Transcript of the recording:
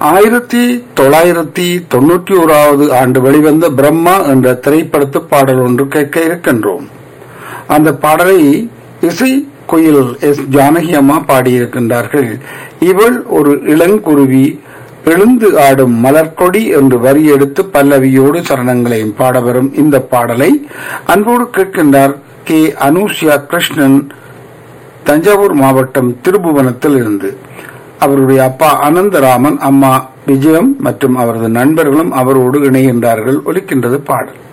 ஆயிரத்தி தொள்ளாயிரத்தி தொண்ணூற்றி ஓராவது ஆண்டு வெளிவந்த பிரம்மா என்ற திரைப்படத்து பாடல் ஒன்று கேட்க இருக்கின்றோம் அந்த பாடலை இசை குயில் எஸ் ஜானகி அம்மா பாடியிருக்கின்றார்கள் இவள் ஒரு இளங்குருவி எழுந்து ஆடும் மலர்கொடி என்று வரி எடுத்து பல்லவியோடு சரணங்களையும் பாடவரும் இந்த பாடலை அன்போடு கேட்கின்றார் கே அனுஷ்யா கிருஷ்ணன் தஞ்சாவூர் மாவட்டம் திருபுவனத்தில் இருந்து அவருடைய அப்பா அனந்தராமன் அம்மா விஜயம் மற்றும் அவரது நண்பர்களும் அவரோடு இணைகின்றார்கள் ஒலிக்கின்றது பாடல்